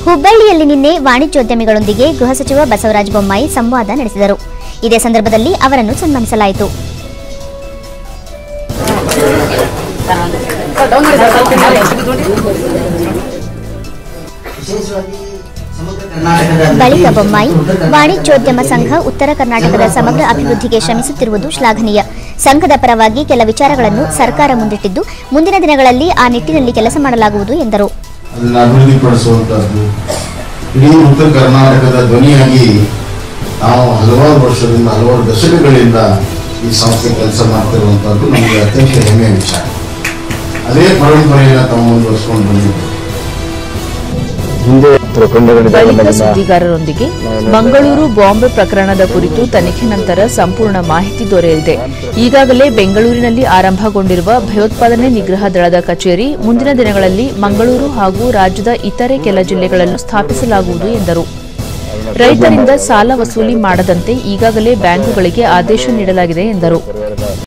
ಹುಬ್ಬಳ್ಳಿಯಲ್ಲಿ ನಿನ್ನೆ ವಾಣಿಜ್ಯೋದ್ಯಮಿಗಳೊಂದಿಗೆ ಗೃಹ ಸಚಿವ ಬಸವರಾಜ ಬೊಮ್ಮಾಯಿ ಸಂವಾದ ನಡೆಸಿದರು ಇದೇ ಸಂದರ್ಭದಲ್ಲಿ ಅವರನ್ನು ಸನ್ಮಾನಿಸಲಾಯಿತು ವಿಶೇಷವಾಗಿ ಸಮಗ್ರ ಕರ್ನಾಟಕದ ಬಳಿಕ ಬೊಮ್ಮಾಯಿ ವಾಣಿಜ್ಯೋದ್ಯಮ ಸಂಘ ಉತ್ತರ ಕರ್ನಾಟಕದ ಸಮಗ್ರ ಅಭಿವೃದ್ಧಿಗೆ ಶ್ರಮಿಸುತ್ತಿರುವುದು ಶ್ಲಾಘನೀಯ ಸಂಘದ ಪರವಾಗಿ ಕೆಲ ವಿಚಾರಗಳನ್ನು ಸರ್ಕಾರ ಮುಂದಿಟ್ಟಿದ್ದು ಮುಂದಿನ ದಿನಗಳಲ್ಲಿ ಆ ನಿಟ್ಟಿನಲ್ಲಿ ಕೆಲಸ ಮಾಡಲಾಗುವುದು ಎಂದರು ಅದನ್ನು ಅಭಿವೃದ್ಧಿಪಡಿಸುವಂಥದ್ದು ಇಡೀ ಉತ್ತರ ಕರ್ನಾಟಕದ ಧ್ವನಿಯಾಗಿ ನಾವು ಹಲವಾರು ವರ್ಷದಿಂದ ಹಲವಾರು ದಶಕಗಳಿಂದ ಈ ಸಂಸ್ಥೆ ಕೆಲಸ ಮಾಡ್ತಿರುವಂಥದ್ದು ನಮಗೆ ಅತ್ಯಂತ ಹೆಮ್ಮೆಯ ವಿಚಾರ ಅದೇ ಪರಂಪರೆಯನ್ನು ತಾವು ಮುಂದುವರಿಸ್ಕೊಂಡು ಬಂದಿದ್ದೇವೆ ಹಿಂದೆ ಪ್ರಕರಣಗಳಿದ್ದಾಗ ಬಳಿಕ ನಮ್ಮನ್ನ ಸುದ್ದಿಗಾರರೊಂದಿಗೆ ಮಂಗಳೂರು ಬಾಂಬ್ ಪ್ರಕರಣದ ಕುರಿತು ತನಿಖೆ ನಂತರ ಸಂಪೂರ್ಣ ಮಾಹಿತಿ ದೊರೆಯಲಿದೆ ಈಗಾಗಲೇ ಬೆಂಗಳೂರಿನಲ್ಲಿ ಆರಂಭಗೊಂಡಿರುವ ಭಯೋತ್ಪಾದನೆ ನಿಗ್ರಹ ದಳದ ಕಚೇರಿ ಮುಂದಿನ ದಿನಗಳಲ್ಲಿ ಮಂಗಳೂರು ಹಾಗೂ ರಾಜ್ಯದ ಇತರೆ ಕೆಲ ಜಿಲ್ಲೆಗಳಲ್ಲೂ ಸ್ಥಾಪಿಸಲಾಗುವುದು ಎಂದರು ರೈತರಿಂದ ಸಾಲ ವಸೂಲಿ ಮಾಡದಂತೆ ಈಗಾಗಲೇ ಬ್ಯಾಂಕುಗಳಿಗೆ ಆದೇಶ ನೀಡಲಾಗಿದೆ ಎಂದರು